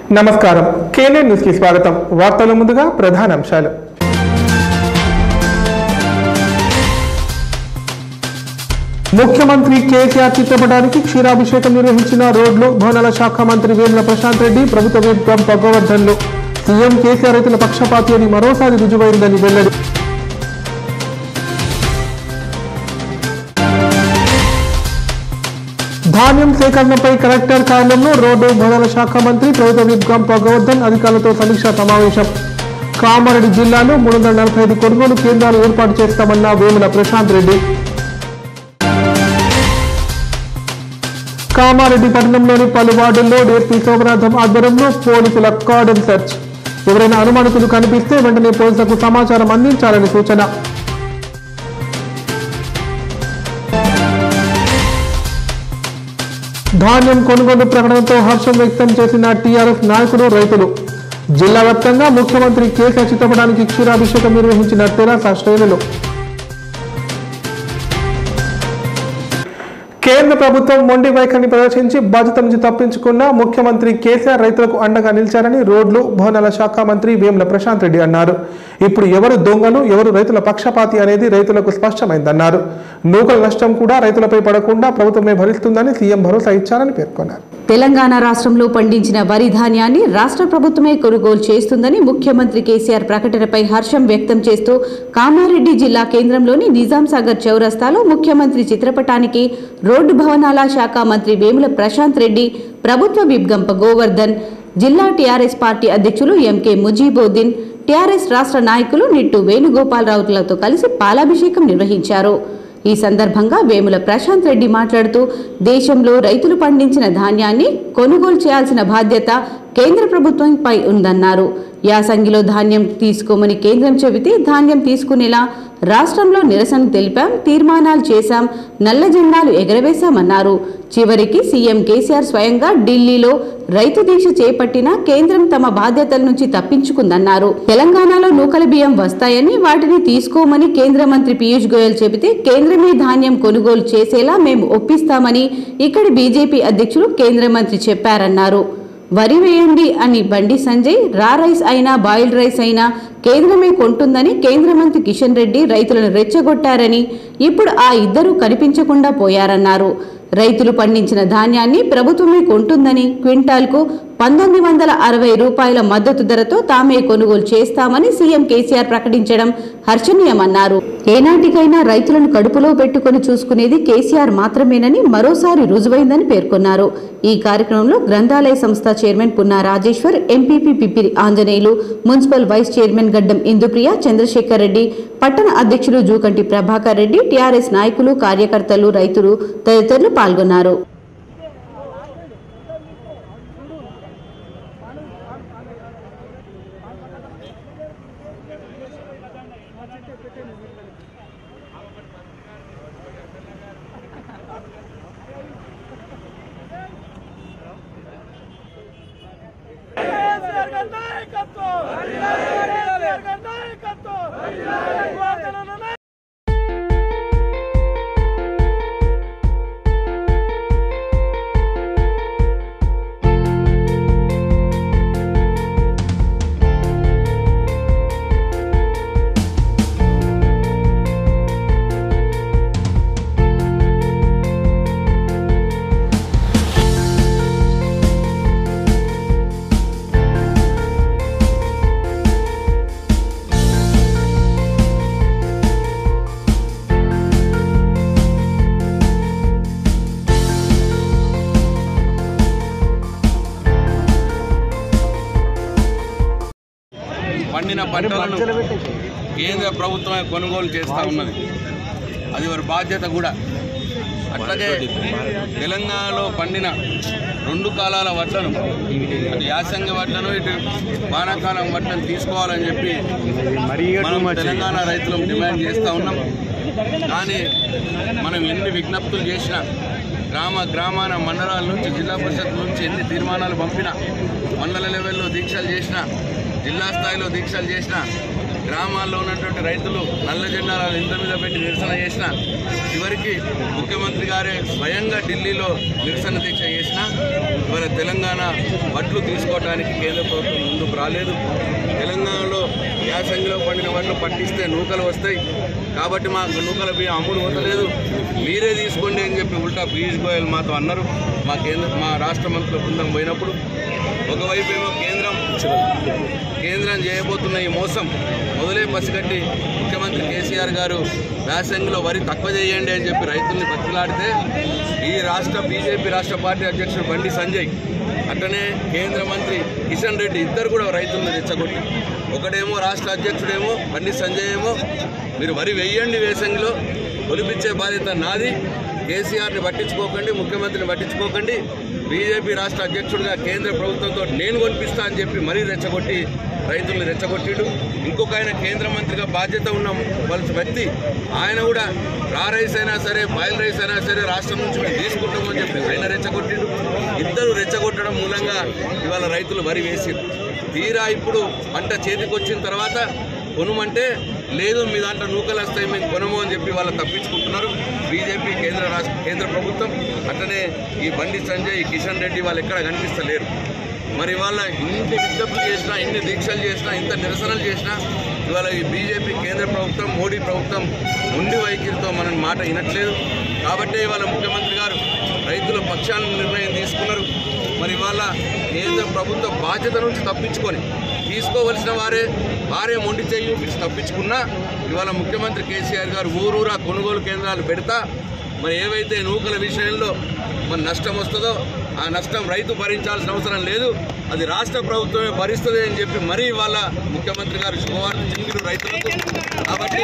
నమస్కారం కేనే న్యూస్ కి స్వాగతం వార్తల ముందుగా ప్రధాన అంశాలు ముఖ్యమంత్రి కేసీఆర్ చిత్రపటానికి క్షీరాభిషేకం నిర్వహించిన రోడ్లు భవనాల శాఖ మంత్రి వేముల ప్రశాంత్ రెడ్డి ప్రభుత్వ విప్లవం భగవర్ధన్లు సీఎం కేసీఆర్ రైతుల పక్షపాతి అని మరోసారి రుజువైందని వెల్లడి ధాన్యం సేకరణపై కలెక్టర్ కార్యాలయంలో రోడ్డు భవనాల శాఖ మంత్రి ప్రభుత్వ విప్లవం భగవర్ధన్ అధికారులతో సమీక్షా సమావేశం కామారెడ్డి జిల్లాలో మూడు వందల నలభై ఐదు కొనుగోలు కేంద్రాలు ఏర్పాటు చేస్తామన్న వేముల ప్రశాంత్ రెడ్డి కామారెడ్డి పట్టణంలోని పలు వార్డుల్లో డీఎస్పీ సోమనాథం ఆధ్వర్యంలో పోలీసుల కార్డన్ సెర్చ్ ఎవరైనా అనుమానితులు కనిపిస్తే వెంటనే పోలీసులకు సమాచారం అందించాలని సూచన ధాన్యం కొనుగోలు ప్రకటనతో హర్షం వ్యక్తం చేసిన టీఆర్ఎస్ నాయకులు రైతులు జిల్లా వ్యాప్తంగా ముఖ్యమంత్రి కేసీఆర్ చిత్రపటానికి క్షీరాభిషేకం నిర్వహించిన తెరాస శ్రేణులు కేంద్ర ప్రభుత్వం మొండి వైఖరిని ప్రదర్శించి బాధ్యత నుంచి తప్పించుకున్న ముఖ్యమంత్రి కేసీఆర్ రైతులకు అండగా నిలిచారని రోడ్లు భవనాల శాఖ మంత్రి వేముల ప్రశాంత్ రెడ్డి అన్నారు ఇప్పుడు ఎవరు దొంగలు ఎవరు రైతుల పక్షపాతి అనేది రైతులకు స్పష్టమైందన్నారు నూకల నష్టం కూడా రైతులపై పడకుండా ప్రభుత్వమే భరిస్తుందని సీఎం భరోసా ఇచ్చారని పేర్కొన్నారు తెలంగాణ రాష్ట్రంలో పండించిన వరి ధాన్యాన్ని రాష్ట్ర ప్రభుత్వమే కొనుగోలు చేస్తుందని ముఖ్యమంత్రి కేసీఆర్ ప్రకటనపై హర్షం వ్యక్తం చేస్తూ కామారెడ్డి జిల్లా కేంద్రంలోని నిజాం సాగర్ చౌరస్తాలో ముఖ్యమంత్రి చిత్రపటానికి రోడ్డు భవనాల శాఖ మంత్రి వేముల ప్రశాంత్ రెడ్డి ప్రభుత్వ విప్ గంప గోవర్ధన్ జిల్లా టీఆర్ఎస్ పార్టీ అధ్యక్షులు ఎంకే ముజీబుద్దీన్ టీఆర్ఎస్ రాష్ట్ర నాయకులు నిట్టు వేణుగోపాలరావులతో కలిసి పాలాభిషేకం నిర్వహించారు ఈ సందర్భంగా వేముల ప్రశాంత్ రెడ్డి మాట్లాడుతూ దేశంలో రైతులు పండించిన ధాన్యాన్ని కొనుగోలు చేయాల్సిన బాధ్యత కేంద్ర ప్రభుత్వంపై ఉందన్నారు యాసంగిలో ధాన్యం తీసుకోమని కేంద్రం చెబితే ధాన్యం తీసుకునేలా రాష్ట్రంలో నిరసన తెలిపాం తీర్మానాలు చేశాం నల్ల జెండాలు ఎగరవేశామన్నారు చివరికి సీఎం కేసీఆర్ స్వయంగా ఢిల్లీలో రైతు దీక్ష చేపట్టినా కేంద్రం తమ బాధ్యతల నుంచి తప్పించుకుందన్నారు తెలంగాణలో నూకల బియ్యం వస్తాయని వాటిని తీసుకోమని కేంద్ర మంత్రి పీయూష్ గోయల్ చెబితే కేంద్రమే ధాన్యం కొనుగోలు చేసేలా మేము ఒప్పిస్తామని ఇక్కడి బీజేపీ అధ్యక్షులు కేంద్ర మంత్రి చెప్పారన్నారు వరి వేయండి అని బండి సంజయ్ రా రైస్ అయినా బాయిల్డ్ రైస్ అయినా కేంద్రమే కొంటుందని కేంద్ర మంత్రి కిషన్ రెడ్డి రైతులను రెచ్చగొట్టారని ఇప్పుడు ఆ ఇద్దరూ కనిపించకుండా పోయారన్నారు రైతులు పండించిన ధాన్యాన్ని ప్రభుత్వమే కొంటుందని క్వింటాల్కు పంతొమ్మిది వందల అరవై రూపాయల మద్దతు ధరతో తామే కొనుగోలు చేస్తామని సీఎం కేసీఆర్ ప్రకటించడం హర్షణీయమన్నారు ఏనాటికైనా రైతులను కడుపులో పెట్టుకుని చూసుకునేది కేసీఆర్ మాత్రమేనని మరోసారి రుజువైందని పేర్కొన్నారు ఈ కార్యక్రమంలో గ్రంథాలయ సంస్థ chairman Punna Rajeshwar MPP Pipiri Anjaneyulu municipal vice chairman Gaddam Indupriya Chandrasekhar Reddy పట్టణ అధ్యక్షులు జూకంటి ప్రభాకర్ రెడ్డి టీఆర్ఎస్ నాయకులు కార్యకర్తలు రైతులు తదితరులు పాల్గొన్నారు కేసీఆర్ గారి నాయకత్వం కేసీఆర్ గారి నాయకత్వం వార్తలను నాయ- పండిన పంటలను కేంద్ర ప్రభుత్వమే కొనుగోలు చేస్తూ ఉన్నది అది వారి బాధ్యత కూడా అట్లాగే తెలంగాణలో పండిన రెండు కాలాల వడ్లను అటు యాసంగి వడ్లను ఇటు వానాకాలం వడ్లను తీసుకోవాలని చెప్పి మనం తెలంగాణ రైతులం డిమాండ్ చేస్తూ ఉన్నాం కానీ మనం ఎన్ని విజ్ఞప్తులు చేసినా గ్రామ గ్రామాన మండలాల నుంచి జిల్లా పరిషత్ నుంచి ఎన్ని తీర్మానాలు పంపినా మండల లెవెల్లో దీక్షలు చేసినా జిల్లా స్థాయిలో దీక్షలు చేసినా గ్రామాల్లో ఉన్నటువంటి రైతులు నల్ల జెండాలు ఇంత మీద పెట్టి నిరసన చేసిన చివరికి ముఖ్యమంత్రి గారే స్వయంగా ఢిల్లీలో నిరసన దీక్ష చేసిన ఇవాళ తెలంగాణ వడ్లు తీసుకోవడానికి కేంద్ర ప్రభుత్వం ముందుకు రాలేదు తెలంగాణలో యాసంగిలో పండిన వడ్లు పట్టిస్తే నూకలు వస్తాయి కాబట్టి మాకు నూకల బియ్యం అమ్ముడు పోతలేదు మీరే తీసుకోండి అని చెప్పి ఉల్టా పీయూష్ గోయల్ మాతో అన్నారు మా కేంద్ర మా రాష్ట్ర మంత్రుల బృందం పోయినప్పుడు ఒకవైపు ఏమో కేంద్రం కేంద్రం చేయబోతున్న ఈ మోసం మొదలే పసిగట్టి ముఖ్యమంత్రి కేసీఆర్ గారు వ్యాసంగిలో వరి తక్కువ చేయండి అని చెప్పి రైతుల్ని బతిలాడితే ఈ రాష్ట్ర బీజేపీ రాష్ట్ర పార్టీ అధ్యక్షుడు బండి సంజయ్ అట్లనే కేంద్ర మంత్రి కిషన్ రెడ్డి ఇద్దరు కూడా రైతులను రెచ్చగొట్టి ఒకడేమో రాష్ట్ర అధ్యక్షుడేమో బండి సంజయ్ ఏమో మీరు వరి వెయ్యండి వేసంగిలో కొలిపించే బాధ్యత నాది కేసీఆర్ని పట్టించుకోకండి ముఖ్యమంత్రిని పట్టించుకోకండి బీజేపీ రాష్ట్ర అధ్యక్షుడిగా కేంద్ర ప్రభుత్వంతో నేను కొనిపిస్తా అని చెప్పి మరీ రెచ్చగొట్టి రైతుల్ని రెచ్చగొట్టిడు ఇంకొక ఆయన కేంద్ర మంత్రిగా బాధ్యత ఉన్న వాళ్ళ వ్యక్తి ఆయన కూడా రా రైస్ అయినా సరే బాయిల్ రైస్ అయినా సరే రాష్ట్రం నుంచి మేము తీసుకుంటామని చెప్పి ఆయన రెచ్చగొట్టిడు ఇద్దరు రెచ్చగొట్టడం మూలంగా ఇవాళ రైతులు వరి వేసిరు తీరా ఇప్పుడు పంట చేతికి వచ్చిన తర్వాత కొనుమంటే లేదు మీ దాంట్లో నూకలు వస్తాయి మేము కొనము అని చెప్పి వాళ్ళు తప్పించుకుంటున్నారు బీజేపీ కేంద్ర రాష్ట్ర కేంద్ర ప్రభుత్వం అట్లనే ఈ బండి సంజయ్ ఈ కిషన్ రెడ్డి వాళ్ళు ఎక్కడ కనిపిస్తలేరు మరి వాళ్ళ ఇన్ని విజ్ఞప్తులు చేసినా ఇన్ని దీక్షలు చేసినా ఇంత నిరసనలు చేసినా ఇవాళ ఈ బీజేపీ కేంద్ర ప్రభుత్వం మోడీ ప్రభుత్వం ఉండి వైఖరితో మనం మాట వినట్లేదు కాబట్టి ఇవాళ ముఖ్యమంత్రి గారు రైతుల పక్షాన నిర్ణయం తీసుకున్నారు మరి ఇవాళ కేంద్ర ప్రభుత్వ బాధ్యత నుంచి తప్పించుకొని తీసుకోవలసిన వారే వారే మొండి చెయ్యి పిలిచి తప్పించుకున్నా ఇవాళ ముఖ్యమంత్రి కేసీఆర్ గారు ఊరూరా కొనుగోలు కేంద్రాలు పెడతా మరి ఏవైతే నూకల విషయంలో మన నష్టం వస్తుందో ఆ నష్టం రైతు భరించాల్సిన అవసరం లేదు అది రాష్ట్ర ప్రభుత్వమే భరిస్తుంది అని చెప్పి మరీ ఇవాళ ముఖ్యమంత్రి గారు శుభవార్త చెందిన రైతులకు కాబట్టి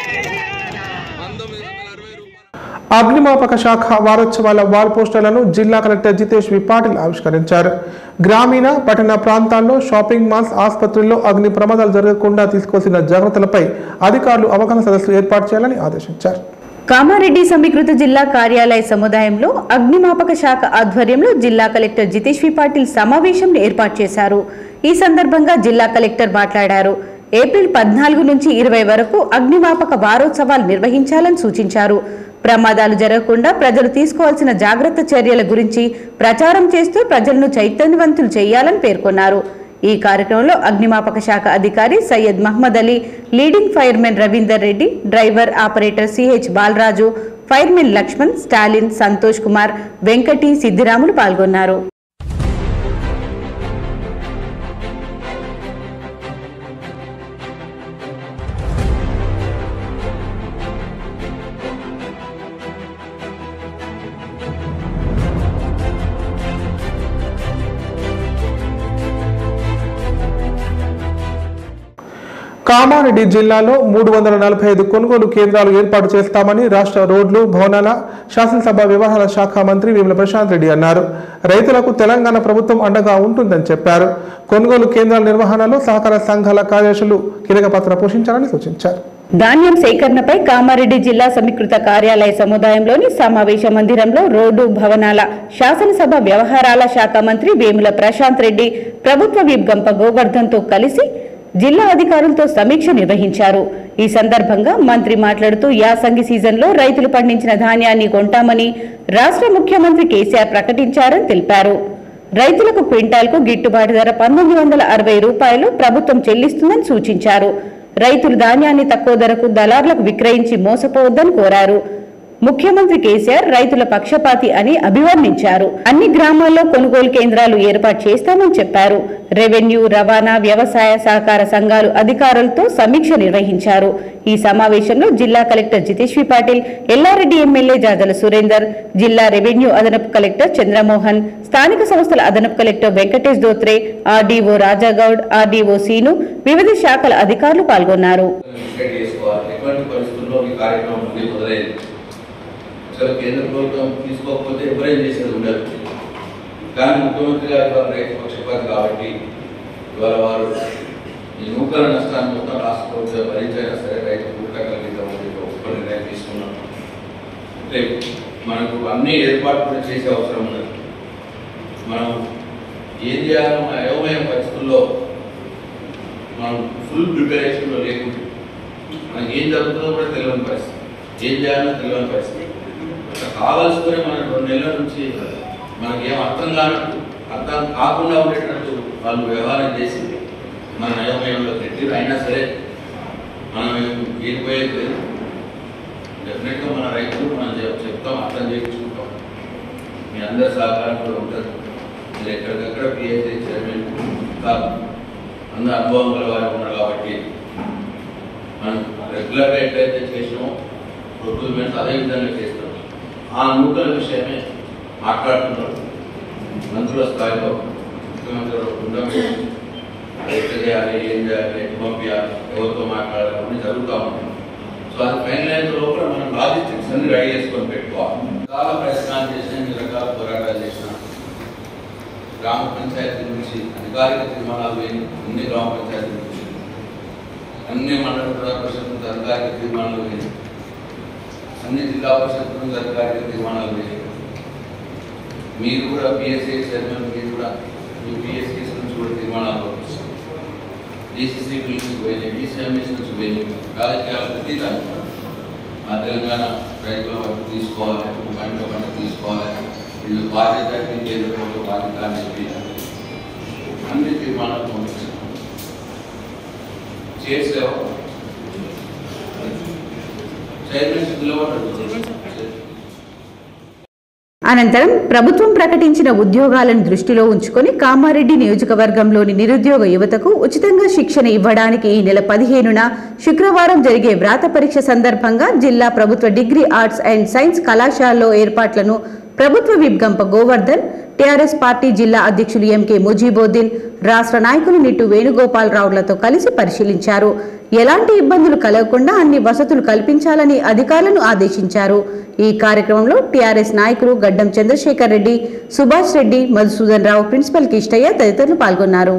పంతొమ్మిది వందల అరవై రూపాయల అగ్నిమాపక శాఖ వారోత్సవాల వాల్ పోస్టర్లను జిల్లా కలెక్టర్ జితేష్ వి పాటిల్ ఆవిష్కరించారు గ్రామీణ పట్టణ ప్రాంతాల్లో షాపింగ్ మాల్స్ ఆసుపత్రుల్లో అగ్ని ప్రమాదాలు జరగకుండా తీసుకోవాల్సిన జాగ్రత్తలపై అధికారులు అవగాహన సదస్సులు ఏర్పాటు చేయాలని ఆదేశించారు కామారెడ్డి సమీకృత జిల్లా కార్యాలయ సముదాయంలో అగ్నిమాపక శాఖ ఆధ్వర్యంలో జిల్లా కలెక్టర్ జితేష్ వి పాటిల్ సమావేశం ఏర్పాటు చేశారు ఈ సందర్భంగా జిల్లా కలెక్టర్ మాట్లాడారు ఏప్రిల్ పద్నాలుగు నుంచి ఇరవై వరకు అగ్నిమాపక వారోత్సవాలు నిర్వహించాలని సూచించారు ప్రమాదాలు జరగకుండా ప్రజలు తీసుకోవాల్సిన జాగ్రత్త చర్యల గురించి ప్రచారం చేస్తూ ప్రజలను చైతన్యవంతులు చేయాలని పేర్కొన్నారు ఈ కార్యక్రమంలో అగ్నిమాపక శాఖ అధికారి Syed Mohammed Ali leading firemen Ravinder Reddy driver operator CH Balaraju firemen Laxman Stalin Santosh Kumar Venkati Siddiramulu పాల్గొన్నారు కామారెడ్డి జిల్లాలో మూడు వందల నలభై ఐదు కొనుగోలు కేంద్రాలు ఏర్పాటు చేస్తామని రాష్ట్ర రోడ్లు భవనాల శాసనసభ వ్యవహారాల శాఖ మంత్రి వేముల ప్రశాంత్ రెడ్డి అన్నారు రైతులకు తెలంగాణ ప్రభుత్వం అండగా ఉంటుందని చెప్పారు కొనుగోలు కేంద్రాల నిర్వహణలో సహకార సంఘాల కార్యదర్శులు కీలక పాత్ర పోషించాలని సూచించారు ధాన్యం సేకరణపై కామారెడ్డి జిల్లా సమీకృత కార్యాలయ సముదాయంలోని సమావేశ మందిరంలో రోడ్డు భవనాల శాసనసభ వ్యవహారాల శాఖ మంత్రి వేముల ప్రశాంత్ రెడ్డి ప్రభుత్వ విప్ గంప గోవర్ధన్తో కలిసి జిల్లా అధికారులతో సమీక్ష నిర్వహించారు ఈ సందర్భంగా మంత్రి మాట్లాడుతూ యాసంగి సీజన్లో రైతులు పండించిన ధాన్యాన్ని కొంటామని రాష్ట్ర ముఖ్యమంత్రి కేసీఆర్ ప్రకటించారని తెలిపారు రైతులకు క్వింటాల్కు గిట్టుబాటు ధర పంతొమ్మిది వందల అరవై రూపాయలు ప్రభుత్వం చెల్లిస్తుందని సూచించారు రైతులు ధాన్యాన్ని తక్కువ ధరకు దళార్లకు విక్రయించి మోసపోవద్దని కోరారు ముఖ్యమంత్రి కేసీఆర్ రైతుల పక్షపాతి అని అభివర్ణించారు అన్ని గ్రామాల్లో కొనుగోలు కేంద్రాలు ఏర్పాటు చేస్తామని చెప్పారు రెవెన్యూ రవాణా వ్యవసాయ సహకార సంఘాలు అధికారులతో సమీక్ష నిర్వహించారు ఈ సమావేశంలో జిల్లా collector Jitesh V Patil Yellareddy MLA Jajala Surender జిల్లా రెవెన్యూ అదనపు కలెక్టర్ చంద్రమోహన్ స్థానిక సంస్థల అదనపు collector Venkatesh Dhotre RDO Rajagoud RDO Seenu వివిధ శాఖల అధికారులు పాల్గొన్నారు డిసైడ్ చేసుకోవాలి ఎటువంటి పరిస్థితుల్లో ఈ కార్యక్రమం ముందుకు మొదలైంది అసలు కేంద్ర ప్రభుత్వం తీసుకోకపోతే ఎవరేం చేసేది ఉండదు కానీ ముఖ్యమంత్రి గారు ఇవాళ రైతు పక్షపాతి కాబట్టి ఇవాళ వారు ఈ నూకల నష్టాన్ని మొత్తం రాష్ట్ర ప్రభుత్వం భరించైనా సరే రైతు కూడగలుగుతామని చెప్పి ఒక గొప్ప నిర్ణయం తీసుకున్నాం అంటే మనకు అన్ని ఏర్పాట్లు కూడా చేసే అవసరం ఉన్నది మనం ఏం చేయాలో మన అయోమయ పరిస్థితుల్లో మనం ఫుల్ ప్రిపరేషన్లో లేకుండా మనకి ఏం జరుగుతుందో కూడా తెలియని పరిస్థితి ఏం చేయాలో తెలియని పరిస్థితి అట్లా కావాల్సుకొని మన రెండు నెలల నుంచి మనకి ఏం అర్థం కానట్టు అర్థం కాకుండా ఉండేటట్టు వాళ్ళు వ్యవహారం చేసి మన నయోమయంలో పెట్టిరు అయినా సరే మనం ఏరిపోయేది లేదు డెఫినెట్గా మన రైతులు మనం చెప్- చెప్తాం అర్థం చేయించుకుంటాం మీ అందరి సహకారం కూడా ఉంటుంది మీరు ఎక్కడికక్కడ పిహెచ్డి చైర్మన్ కాదు అందరూ అనుభవం గల వారు ఉన్నారు కాబట్టి మనం రెగ్యులర్గా ఎట్లయితే చేసినామో ప్రొక్యూర్మెంట్స్ అదే విధంగా చేస్తాం ఆ నూతన విషయమే మాట్లాడుతున్నారు మంత్రుల స్థాయిలో ముఖ్యమంత్రి బృందం ఎట్లా చేయాలి ఏం చేయాలి ఎటు పంపించాలి ఎవరితో మాట్లాడాలి అన్నీ జరుగుతూ ఉంటాయి సో అది ఫైనల్ అయిన లోపల మనం లాజిస్టిక్స్ అన్ని రెడీ చేసుకొని పెట్టుకోవాలి చాలా ప్రయత్నాలు చేసిన ఇన్ని రకాల పోరాటాలు చేసిన గ్రామ పంచాయతీ నుంచి అధికారిక తీర్మానాలు లేని అన్ని గ్రామ పంచాయతీ నుంచి అన్ని మండల ప్రజా పరిషత్ నుంచి అధికారిక తీర్మానాలు లేని అన్ని జిల్లా పరిషత్ నుంచి అధికారిక తీర్మానాలు లేని మీరు కూడా పిఎస్సీ చైర్మన్ మీరు కూడా మీ పిఎస్సీ నుంచి కూడా తీర్మానాలు డిసిసి నుంచి పోయినాయి డిసిఎంఎస్ నుంచి పోయినాయి రాజకీయాలు ప్రతి దాంట్లో ఆ తెలంగాణ రైతుల వరకు తీసుకోవాలి పంట పంట తీసుకోవాలి ఇది బాధ్యత కేంద్ర ప్రభుత్వ బాధ్యత అని చెప్పి అన్ని తీర్మానాలు పంపించాం చేసావు చైర్మన్ నిలబడ్డాడు అనంతరం ప్రభుత్వం ప్రకటించిన ఉద్యోగాలను దృష్టిలో ఉంచుకొని కామారెడ్డి నియోజకవర్గంలోని నిరుద్యోగ యువతకు ఉచితంగా శిక్షణ ఇవ్వడానికి ఈ నెల పదిహేనున శుక్రవారం జరిగే వ్రాత పరీక్ష సందర్భంగా జిల్లా ప్రభుత్వ డిగ్రీ ఆర్ట్స్ అండ్ సైన్స్ కళాశాలలో ఏర్పాట్లను ప్రభుత్వ whip Gampa Govardhan TRS party జిల్లా అధ్యక్షులు ఎంకే ముజీబోద్దీన్ రాష్ట్ర నాయకులు నిట్టు వేణుగోపాలరావులతో కలిసి పరిశీలించారు ఎలాంటి ఇబ్బందులు కలగకుండా అన్ని వసతులు కల్పించాలని అధికారులను ఆదేశించారు ఈ కార్యక్రమంలో టీఆర్ఎస్ నాయకులు గడ్డం చంద్రశేఖర్ రెడ్డి సుభాష్ రెడ్డి మధుసూదన్ రావు ప్రిన్సిపల్ కిష్టయ్య తదితరులు పాల్గొన్నారు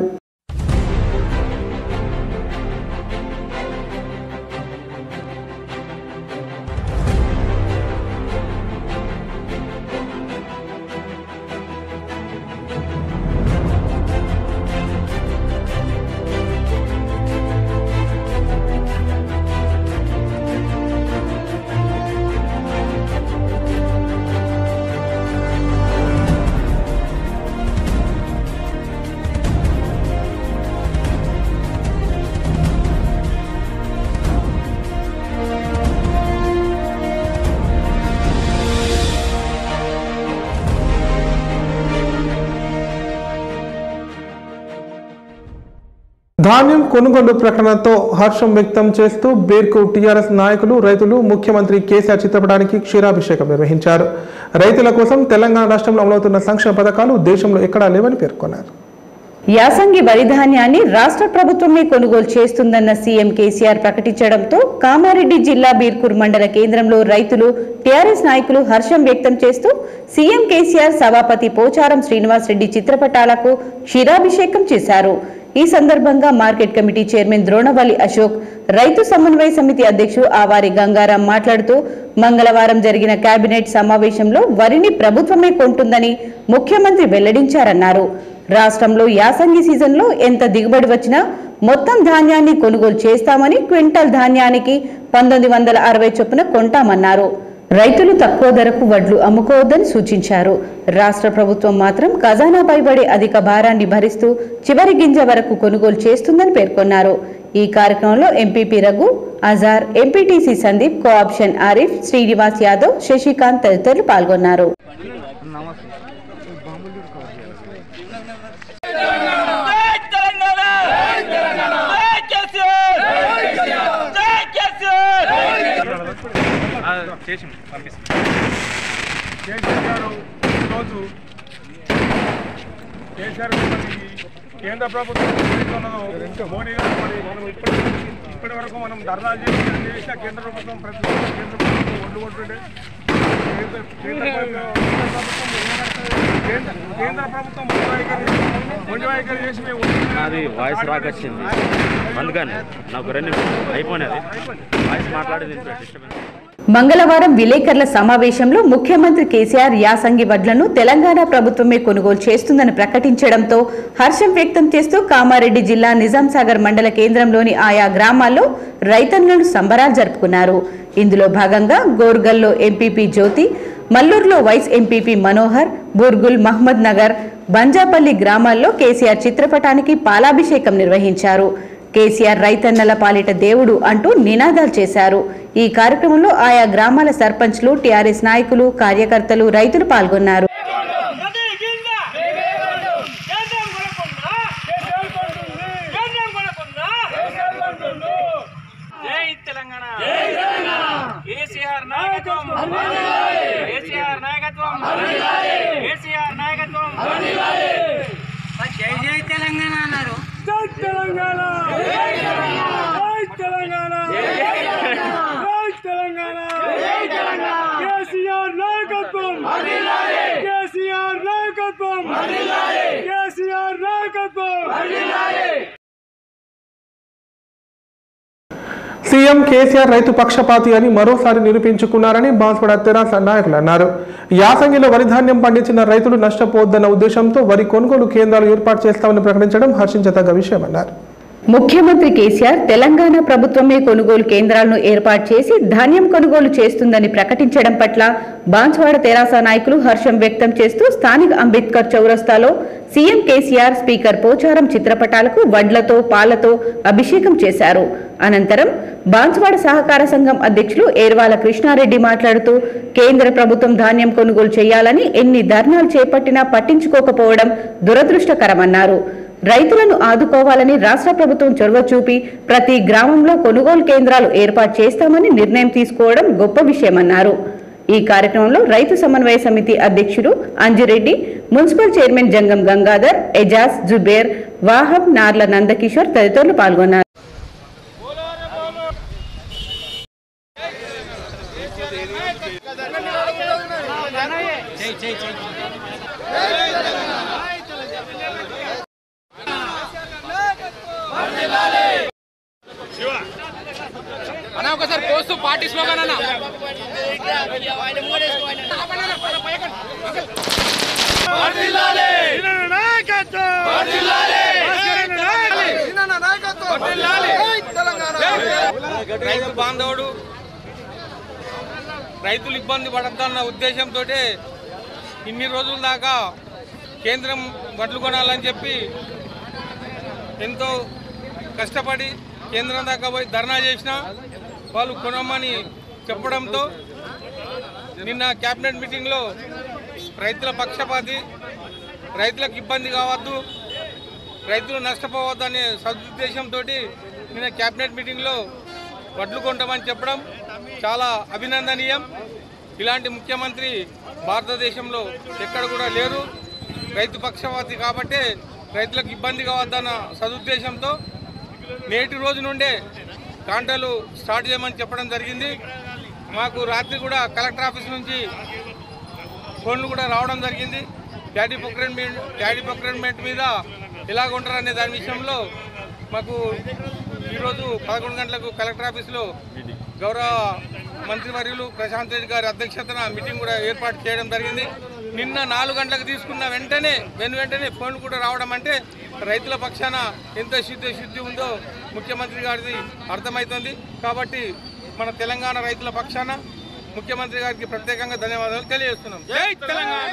ధాన్యం కొనుగోలు ప్రకటనతో హర్షం వ్యక్తం చేస్తూ బేర్కు టీఆర్ఎస్ నాయకులు రైతులు ముఖ్యమంత్రి కేసీఆర్ చిత్రపటానికి క్షీరాభిషేకం నిర్వహించారు రైతుల కోసం తెలంగాణ రాష్ట్రంలో అమలవుతున్న సంక్షేమ పథకాలు దేశంలో ఎక్కడా లేవని పేర్కొన్నారు యాసంగి వరి ధాన్యాన్ని రాష్ట్ర ప్రభుత్వమే కొనుగోలు చేస్తుందన్న సీఎం కేసీఆర్ ప్రకటించడంతో కామారెడ్డి జిల్లా బీర్కూర్ మండల కేంద్రంలో రైతులు టీఆర్ఎస్ నాయకులు హర్షం వ్యక్తం చేస్తూ సీఎం కేసీఆర్ సభాపతి పోచారం శ్రీనివాస్ రెడ్డి చిత్రపటాలకు క్షీరాభిషేకం చేశారు ఈ సందర్భంగా market committee chairman Dronavalli Ashok రైతు సమన్వయ సమితి అధ్యక్షుడు ఆవారి గంగారాం మాట్లాడుతూ మంగళవారం జరిగిన కేబినెట్ సమావేశంలో వరిని ప్రభుత్వమే కొంటుందని ముఖ్యమంత్రి వెల్లడించారన్నారు రాష్ట్రంలో యాసంగి సీజన్లో ఎంత దిగుబడి వచ్చినా మొత్తం ధాన్యాన్ని కొనుగోలు చేస్తామని క్వింటల్ ధాన్యానికి పంతొమ్మిది వందల అరవై చొప్పున కొంటామన్నారు రైతులు తక్కువ ధరకు వడ్లు అమ్ముకోవద్దని సూచించారు రాష్ట్ర ప్రభుత్వం మాత్రం ఖజానా పైబడి అధిక భారాన్ని భరిస్తూ చివరి గింజ వరకు కొనుగోలు చేస్తుందని పేర్కొన్నారు ఈ కార్యక్రమంలో MPP Raghu Azhar MPTC Sandeep cooption Arif Srinivas Yadav Shashikant తదితరులు పాల్గొన్నారు జై తెలంగాణ జై కేసీఆర్ జై కేసీఆర్ కేసీఆర్ గారు ఈరోజు కేసీఆర్ గారు మరి కేంద్ర ప్రభుత్వం ఏదైతే ఉన్నదో మోడీ గారు మరి మనం ఇప్పటి ఇప్పటి వరకు మనం ధర్నాలు చేసి అన్ని చేసినా కేంద్ర ప్రభుత్వం ప్రతి కేంద్ర ప్రభుత్వం ఒడ్డు కొట్టుండే కేంద్ర కేంద్ర ప్రభుత్వం కేంద్ర కేంద్ర ప్రభుత్వం మొండి వైఖరి మొండి వైఖరి చేసి మేము ఒడ్డు నాది వాయిస్ రాకొచ్చింది అందుకని నాకు రెండు అయిపోయినది వాయిస్ మాట్లాడేది డిస్టర్బెన్స్ మంగళవారం విలేకరుల సమావేశంలో ముఖ్యమంత్రి కేసీఆర్ యాసంగి వడ్లను తెలంగాణ ప్రభుత్వమే కొనుగోలు చేస్తుందని ప్రకటించడంతో హర్షం వ్యక్తం చేస్తూ కామారెడ్డి జిల్లా నిజాం సాగర్ మండల కేంద్రంలోని ఆయా గ్రామాల్లో రైతన్నులు సంబరాలు జరుపుకున్నారు ఇందులో భాగంగా గోర్గల్లో ఎంపీపీ జ్యోతి మల్లూరులో వైస్ ఎంపీపీ మనోహర్ బూర్గుల్ మహ్మద్ నగర్ బంజాపల్లి గ్రామాల్లో కేసీఆర్ చిత్రపటానికి పాలాభిషేకం నిర్వహించారు కేసీఆర్ రైతన్నల పాలిట దేవుడు అంటూ నినాదాలు చేశారు ఈ కార్యక్రమంలో ఆయా గ్రామాల సర్పంచ్లు టీఆర్ఎస్ నాయకులు కార్యకర్తలు రైతులు పాల్గొన్నారు గది గింజ కేంద్రం కొనకుండా కేంద్రం కొనకుండా జై తెలంగాణ కేసీఆర్ నాయకత్వం కేసీఆర్ నాయకత్వం కేసీఆర్ నాయకత్వం జై జై తెలంగాణ అన్నారు జై తెలంగాణ జై తెలంగాణ జై తెలంగాణ జై తెలంగాణ కేసీఆర్ నాయకత్వం కేసీఆర్ నాయకత్వం కేసీఆర్ నాయకత్వం సీఎం కేసీఆర్ రైతు పక్షపాతి అని మరోసారి నిరూపించుకున్నారని బాన్స్వాడ తెరాస నాయకులు అన్నారు యాసంగిలో వరి ధాన్యం పండించిన రైతులు నష్టపోవద్దన్న ఉద్దేశంతో వరి కొనుగోలు కేంద్రాలు ఏర్పాటు చేస్తామని ప్రకటించడం హర్షించదగ్గ విషయమన్నారు ముఖ్యమంత్రి కేసీఆర్ తెలంగాణ ప్రభుత్వమే కొనుగోలు కేంద్రాలను ఏర్పాటు చేసి ధాన్యం కొనుగోలు చేస్తుందని ప్రకటించడం పట్ల బాన్స్వాడ తెరాస నాయకులు హర్షం వ్యక్తం చేస్తూ స్థానిక అంబేద్కర్ చౌరస్తాలో సీఎం కేసీఆర్ స్పీకర్ పోచారం చిత్రపటాలకు వడ్లతో పాలతో అభిషేకం చేశారు అనంతరం బాన్స్వాడ సహకార సంఘం అధ్యక్షులు ఏర్వాల కృష్ణారెడ్డి మాట్లాడుతూ కేంద్ర ప్రభుత్వం ధాన్యం కొనుగోలు చేయాలని ఎన్ని ధర్నాలు చేపట్టినా పట్టించుకోకపోవడం దురదృష్టకరమన్నారు రైతులను ఆదుకోవాలని రాష్ట్ర ప్రభుత్వం చొరవ చూపి ప్రతి గ్రామంలో కొనుగోలు కేంద్రాలు ఏర్పాటు చేస్తామని నిర్ణయం తీసుకోవడం గొప్ప విషయమన్నారు ఈ కార్యక్రమంలో రైతు సమన్వయ సమితి అధ్యక్షుడు అంజిరెడ్డి మున్సిపల్ చైర్మన్ జంగం గంగాధర్ ఎజాజ్ జుబేర్ వాహబ్ నార్ల నందకిషోర్ తదితరులు పాల్గొన్నారు అన్న ఒకసారి పోస్తూ పార్టీ స్లోగన్ అన్న రైతు బాంధవుడు రైతులు ఇబ్బంది పడద్దన్న ఉద్దేశంతో ఇన్ని రోజుల దాకా కేంద్రం వడ్లు కొనాలని చెప్పి ఎంతో కష్టపడి కేంద్రం దాకా పోయి ధర్నా చేసిన వాళ్ళు కొనమని చెప్పడంతో నిన్న క్యాబినెట్ మీటింగ్లో రైతుల పక్షపాతి రైతులకు ఇబ్బంది కావద్దు రైతులు నష్టపోవద్దనే సదుద్దేశంతో నిన్న క్యాబినెట్ మీటింగ్లో వడ్లు కొంటామని చెప్పడం చాలా అభినందనీయం ఇలాంటి ముఖ్యమంత్రి భారతదేశంలో ఎక్కడ కూడా లేరు రైతు పక్షపాతి కాబట్టే రైతులకు ఇబ్బంది కావద్దన్న సదుద్దేశంతో నేటి రోజు నుండే కాంటాలు స్టార్ట్ చేయమని చెప్పడం జరిగింది మాకు రాత్రి కూడా కలెక్టర్ ఆఫీస్ నుంచి ఫోన్లు కూడా రావడం జరిగింది డాడీ ప్రొక్యూర్మెంట్ డాడీ ప్రొక్యూర్మెంట్ మీద ఎలాగ ఉంటారు అనే దాని విషయంలో మాకు ఈరోజు పదకొండు గంటలకు కలెక్టర్ ఆఫీస్లో గౌరవ మంత్రివర్యులు ప్రశాంత్ రెడ్డి గారి అధ్యక్షతన మీటింగ్ కూడా ఏర్పాటు చేయడం జరిగింది నిన్న నాలుగు గంటలకు తీసుకున్న వెంటనే వెను వెంటనే ఫోన్లు కూడా రావడం అంటే రైతుల పక్షాన ఎంత శుద్ధి శుద్ధి ఉందో ముఖ్యమంత్రి గారిది అర్థమవుతుంది కాబట్టి మన తెలంగాణ రైతుల పక్షాన ముఖ్యమంత్రి గారికి ప్రత్యేకంగా ధన్యవాదాలు తెలియజేస్తున్నాం జై తెలంగాణ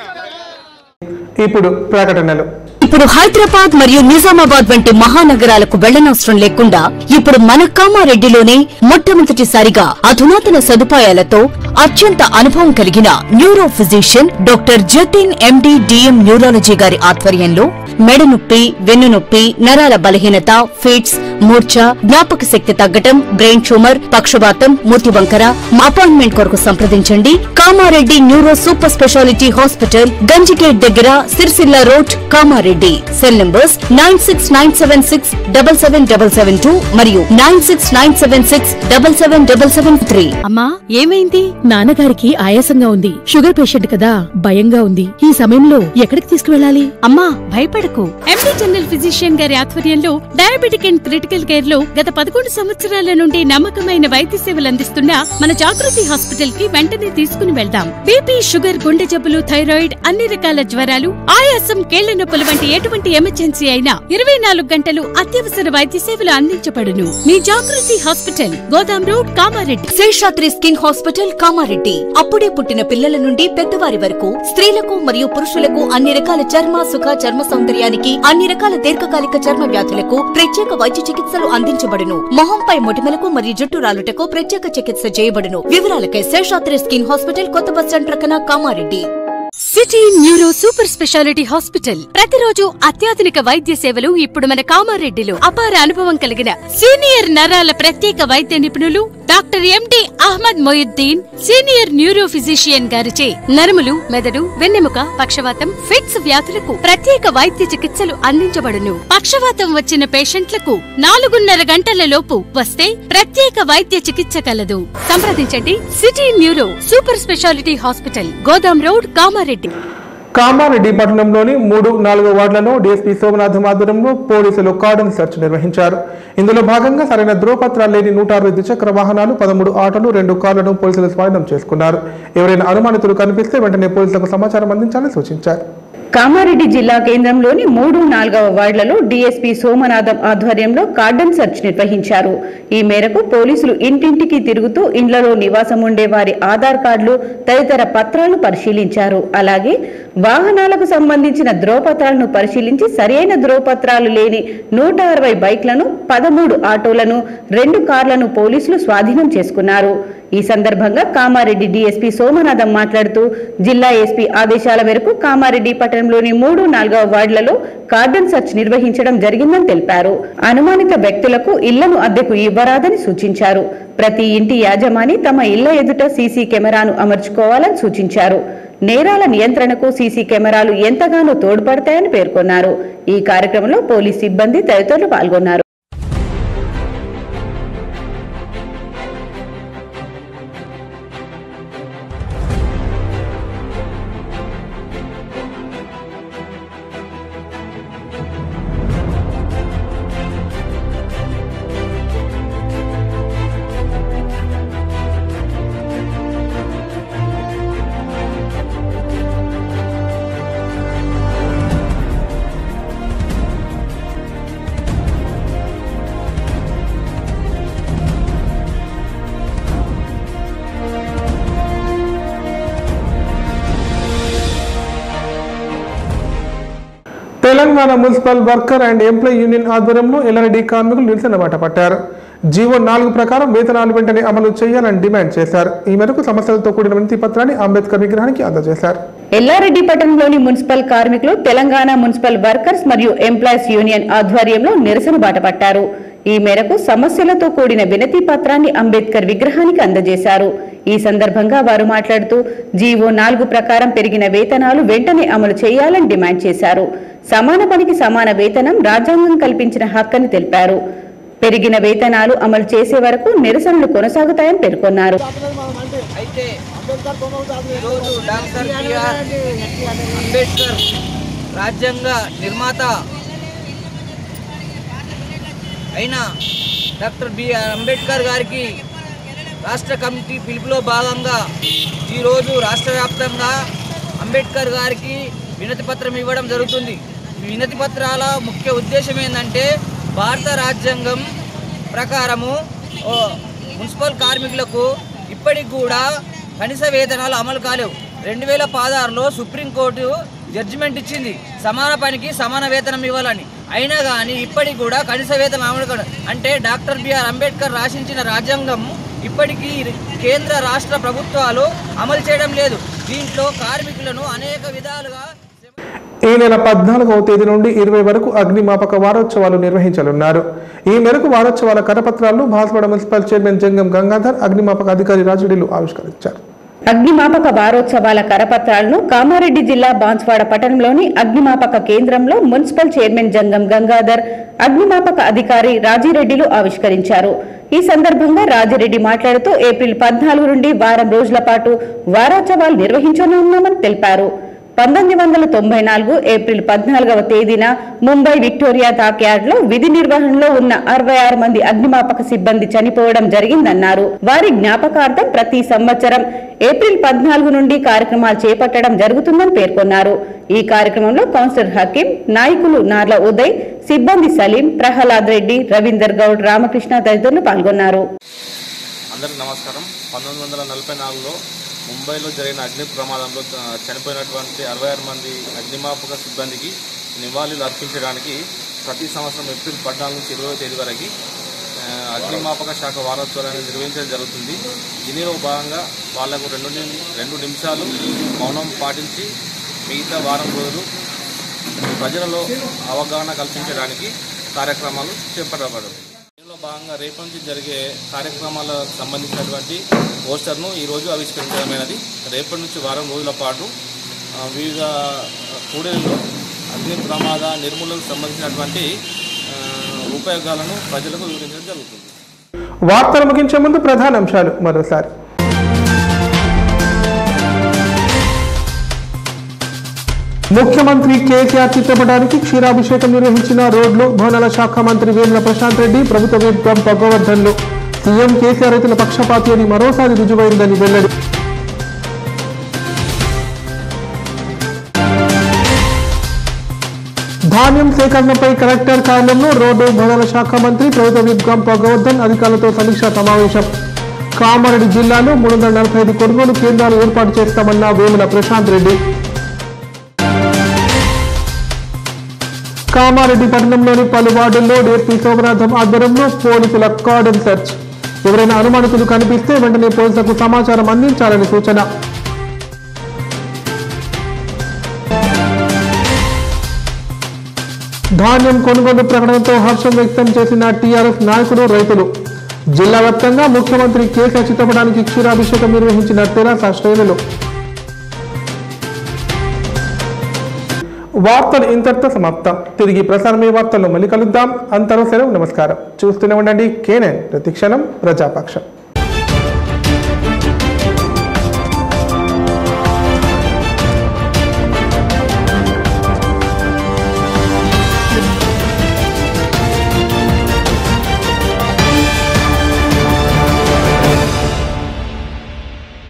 ఇప్పుడు ప్రకటనలు ఇప్పుడు హైదరాబాద్ మరియు నిజామాబాద్ వంటి మహానగరాలకు వెళ్లనవసరం లేకుండా ఇప్పుడు మన కామారెడ్డిలోనే మొట్టమొదటిసారిగా అధునాతన సదుపాయాలతో అత్యంత అనుభవం కలిగిన neuro physician doctor Jatin MD DM neurology గారి ఆధ్వర్యంలో మెడ నొప్పి వెన్ను నొప్పి నరాల బలహీనత ఫిట్స్ మూర్ఛ జ్ఞాపక శక్తి తగ్గటం బ్రెయిన్ ట్యూమర్ పక్షవాతం మూతి వంకర అపాయింట్మెంట్ కొరకు సంప్రదించండి Kamareddy neuro super speciality hospital Ganjigate దగ్గర Sircilla road Kamareddy cell numbers nine six nine seven six double seven double seven two మరియు nine six nine seven six double seven double seven three అమ్మా ఏమైంది నాన్నగారికి ఆయాసంగా ఉంది షుగర్ పేషెంట్ కదా భయంగా ఉంది ఈ సమయంలో ఎక్కడికి తీసుకువెళ్ళాలి అమ్మా భయపడకు ఎండి జనరల్ ఫిజిషియన్ గారి ఆధ్వర్యంలో diabetic and critical medical care లో గత పదకొండు సంవత్సరాల నుండి నమ్మకమైన వైద్య సేవలు అందిస్తున్న మన జాగృతి హాస్పిటల్ కి వెంటనే తీసుకుని వెళ్దాం బీపీ షుగర్ గుండె జబ్బులు థైరాయిడ్ అన్ని రకాల జ్వరాలు ఆయాసం కేళ్ల నొప్పులు వంటి ఎటువంటి ఎమర్జెన్సీ అయినా ఇరవై నాలుగు గంటలు అత్యవసర వైద్య సేవలు అందించబడును మీ Jagruthi hospital Godam road Kamareddy Seshadri skin hospital Kamareddy అప్పుడే పుట్టిన పిల్లల నుండి పెద్దవారి వరకు స్త్రీలకు మరియు పురుషులకు అన్ని రకాల చర్మ సుఖ చర్మ సౌందర్యానికి అన్ని రకాల దీర్ఘకాలిక చర్మ వ్యాధులకు ప్రత్యేక వైద్య చికిత్సలు అందించబడును మొహంపై మొటిమలకు మరియు జుట్టు రాలుటకు ప్రత్యేక చికిత్స చేయబడును వివరాలకై శేషాద్రి స్కిన్ హాస్పిటల్ కొత్త బస్ స్టాండ్ ప్రక్కన Kamareddy city neuro super speciality hospital ప్రతిరోజు అత్యాధునిక వైద్య సేవలు ఇప్పుడు మన కామారెడ్డిలో అపార అనుభవం కలిగిన సీనియర్ నరాల ప్రత్యేక వైద్య నిపుణులు doctor MD Ahmed Moinuddin senior neuro physician గారిచే నరములు మెదడు వెన్నెముక పక్షవాతం ఫిట్స్ వ్యాధులకు ప్రత్యేక వైద్య చికిత్సలు అందించబడును పక్షవాతం వచ్చిన పేషెంట్లకు నాలుగున్నర గంటల లోపు వస్తే ప్రత్యేక వైద్య చికిత్స కలదు సంప్రదించండి city neuro super speciality hospital Godam road Kamareddy Kamareddy పట్టణంలోని మూడు నాలుగు వార్డులలో డీఎస్పీ సోమనాథం ఆధ్వర్యంలో పోలీసులు కార్డన్ సెర్చ్ నిర్వహించారు ఇందులో భాగంగా సరైన ధ్రువపత్రాలు లేని నూట అరవై ద్విచక్ర వాహనాలు పదమూడు ఆటోలు రెండు కార్లను పోలీసులు స్వాధీనం చేసుకున్నారు ఎవరైనా అనుమానితులు కనిపిస్తే వెంటనే పోలీసులకు సమాచారం అందించాలని సూచించారు కామారెడ్డి జిల్లా కేంద్రంలోని మూడు నాలుగవ వార్డులలో డీఎస్పీ సోమనాథం ఆధ్వర్యంలో కార్డన్ సెర్చ్ నిర్వహించారు ఈ మేరకు పోలీసులు ఇంటింటికి తిరుగుతూ ఇండ్లలో నివాసం ఉండే వారి ఆధార్ కార్డులు తదితర పత్రాలను పరిశీలించారు అలాగే వాహనాలకు సంబంధించిన ధ్రువపత్రాలను పరిశీలించి సరైన ధ్రువపత్రాలు లేని నూట అరవై బైక్లను పదమూడు ఆటోలను రెండు కార్లను పోలీసులు స్వాధీనం చేసుకున్నారు ఈ సందర్భంగా కామారెడ్డి డీఎస్పీ సోమనాథం మాట్లాడుతూ జిల్లా ఎస్పీ ఆదేశాల మేరకు కామారెడ్డి పట్టణంలోని మూడు నాలుగవ వార్డులలో కార్డన్ సెర్చ్ నిర్వహించడం జరిగిందని తెలిపారు అనుమానిత వ్యక్తులకు ఇళ్లను అద్దెకు ఇవ్వరాదని సూచించారు ప్రతి ఇంటి యాజమాని తమ ఇళ్ల ఎదుట సీసీ కెమెరాను అమర్చుకోవాలని సూచించారు నేరాల నియంత్రణకు సీసీ కెమెరాలు ఎంతగానో తోడ్పడతాయని పేర్కొన్నారు ఈ కార్యక్రమంలో పోలీస్ సిబ్బంది తదితరులు పాల్గొన్నారు Telangana municipal worker and employee union ఆధ్వర్యంలో ఎల్ఆర్డి కార్మికులు నిరసన బాట పట్టారు జీవో నాలుగు ప్రకారం వేతనాలు వెంటనే అమలు చేయాలని డిమాండ్ చేశారు ఈ మేరకు సమస్యలతో కూడిన వినతి పత్రాన్ని అంబేద్కర్ విగ్రహానికి అందజేశారు ఎల్లారెడ్డి పట్టణంలోని మున్సిపల్ కార్మికులు తెలంగాణ మున్సిపల్ వర్కర్స్ మరియు ఎంప్లాయీస్ యూనియన్ ఆధ్వర్యంలో నిరసన బాట పట్టారు ఈ మేరకు సమస్యలతో కూడిన వినతి పత్రాన్ని అంబేద్కర్ విగ్రహానికి అందజేశారు ఈ సందర్భంగా వారు మాట్లాడుతూ జీవో నాలుగు ప్రకారం పెరిగిన వేతనాలు వెంటనే అమలు చేయాలని డిమాండ్ చేశారు సమాన పనికి సమాన వేతనం రాజ్యాంగం కల్పించిన హక్కని తెలిపారు పెరిగిన వేతనాలు అమలు చేసే వరకు నిరసనలు కొనసాగుతాయని పేర్కొన్నారు అయితే ఈరోజు డాక్టర్ బిఆర్ అంబేద్కర్ రాజ్యాంగ నిర్మాత అయిన డాక్టర్ బిఆర్ అంబేద్కర్ గారికి రాష్ట్ర కమిటీ పిలుపులో భాగంగా ఈరోజు రాష్ట్ర వ్యాప్తంగా అంబేద్కర్ గారికి వినతి పత్రం ఇవ్వడం జరుగుతుంది ఈ వినతి పత్రాల ముఖ్య ఉద్దేశం ఏంటంటే భారత రాజ్యాంగం ప్రకారము ఓ, మున్సిపల్ కార్మికులకు ఇప్పటికి కూడా కనీస వేతనాలు అమలు కాలేవు రెండు వేల పదహారులో సుప్రీంకోర్టు జడ్జిమెంట్ ఇచ్చింది సమాన పనికి సమాన వేతనం ఇవ్వాలని అయినా కానీ ఇప్పటికి కూడా కనీస వేతనం అమలు కాదు అంటే డాక్టర్ బిఆర్ అంబేద్కర్ రాసించిన రాజ్యాంగం ఇప్పటికీ కేంద్ర రాష్ట్ర ప్రభుత్వాలు అమలు చేయడం లేదు దీంట్లో కార్మికులను అనేక విధాలుగా ఈ నెల పద్నాలుగవ తేదీ నుండి ఇరవై వరకు అగ్నిమాపక వారోత్సవాలు నిర్వహించనున్నారు ఈ మేరకు వారోత్సవాల కరపత్రాలను భాస్వాడ మున్సిపల్ చైర్మన్ జంగం గంగాధర్ అగ్నిమాపక అధికారి రాజుడిలు ఆవిష్కరించారు అగ్నిమాపక వారోత్సవాల కరపత్రాలను కామారెడ్డి జిల్లా బాన్స్వాడ పట్టణంలోని అగ్నిమాపక కేంద్రంలో మున్సిపల్ చైర్మన్ జంగం గంగాధర్ అగ్నిమాపక అధికారి రాజిరెడ్డిలు ఆవిష్కరించారు ఈ సందర్భంగా రాజిరెడ్డి మాట్లాడుతూ ఏప్రిల్ పద్నాలుగు నుండి వారం రోజుల పాటు వారోత్సవాలు నిర్వహించనున్నామని తెలిపారు పంతొమ్మిది వందల తొంభై నాలుగు ఏప్రిల్ పద్నాలుగవ తేదీన ముంబై విక్టోరియా డాక్యార్డ్లో విధి నిర్వహణలో ఉన్న అరవై ఆరు మంది అగ్నిమాపక సిబ్బంది చనిపోవడం జరిగిందన్నారు వారి జ్ఞాపకార్థం ప్రతి సంవత్సరం ఏప్రిల్ పద్నాలుగు నుండి కార్యక్రమాలు చేపట్టడం జరుగుతుందని పేర్కొన్నారు ఈ కార్యక్రమంలో కౌన్సిలర్ హకీం నాయకులు నార్ల ఉదయ్ సిబ్బంది సలీం ప్రహ్లాద్ రెడ్డి రవీందర్ గౌడ్ రామకృష్ణ తదితరులు పాల్గొన్నారు అందరికి నమస్కారం పంతొమ్మిది వందల నలభై నాలుగులో ముంబైలో జరిగిన అగ్ని ప్రమాదంలో ఆ, చనిపోయినటువంటి అరవై ఆరు మంది అగ్నిమాపక సిబ్బందికి నివాళులు అర్పించడానికి ప్రతి సంవత్సరం ఏప్రిల్ పద్నాలుగు నుంచి ఇరవై తేదీ వరకు ఆ, అగ్నిమాపక శాఖ వారోత్సవాలను నిర్వహించడం జరుగుతుంది దీనిలో భాగంగా వాళ్లకు రెండు నిమి- రెండు నిమిషాలు మౌనం పాటించి మిగతా వారం రోజులు ప్రజలలో అవగాహన కల్పించడానికి కార్యక్రమాలు చేపట్టబడవు దీనిలో భాగంగా రేపు నుంచి జరిగే కార్యక్రమాలకు సంబంధించినటువంటి పోస్టర్ను ఈరోజు ఆవిష్కరించడమైనది రేపటి నుంచి వారం రోజుల పాటు ఆ, వివిధ కూడలిలో అగ్ని ప్రమాద నిర్మూలనకు సంబంధించినటువంటి ఆ, ఉపయోగాలను ప్రజలకు వివరించడం జరుగుతుంది వార్తలు ముగించే ముందు ప్రధాన అంశాలు మరోసారి ముఖ్యమంత్రి కేసీఆర్ చిత్రపటానికి క్షీరాభిషేకం నిర్వహించిన రోడ్లు భవనాల శాఖ మంత్రి వేముల ప్రశాంత్ రెడ్డి ప్రభుత్వ విప్ భగవర్ధన్లు సీఎం కేసీఆర్ రైతుల పక్షపాతి అని మరోసారి రుజువైందని వెల్లడి ధాన్యం సేకరణపై కలెక్టర్ కార్యాలయంలో రోడ్డు భవనాల శాఖ మంత్రి ప్రభుత్వ విప్ భగవర్ధన్ అధికారులతో సమీక్షా సమావేశం కామారెడ్డి జిల్లాలో మూడు వందల నలభై ఐదు కొనుగోలు కేంద్రాలు ఏర్పాటు చేస్తామన్న వేముల ప్రశాంత్ రెడ్డి కామారెడ్డి పట్టణంలోని పలు వార్డుల్లో డీఎస్పీ సోమనాథం ఆధ్వర్యంలో పోలీసుల కార్డన్ సెర్చ్ ఎవరైనా అనుమానితులు కనిపిస్తే వెంటనే పోలీసులకు సమాచారం అందించాలని సూచన ధాన్యం కొనుగోలు ప్రకటనతో హర్షం వ్యక్తం చేసిన టీఆర్ఎస్ నాయకులు రైతులు జిల్లా వ్యాప్తంగా ముఖ్యమంత్రి కేసీఆర్ చిత్రపటానికి క్షీరాభిషేకం నిర్వహించిన తెరాస శ్రేణులు వార్తలు ఇంతటితో సమాప్తం తిరిగి ప్రసారమే వార్తల్లో మళ్ళీ కలుద్దాం అంతలో సెలవు నమస్కారం చూస్తూనే ఉండండి కేనైన్ ప్రతిక్షణం ప్రజాపక్షం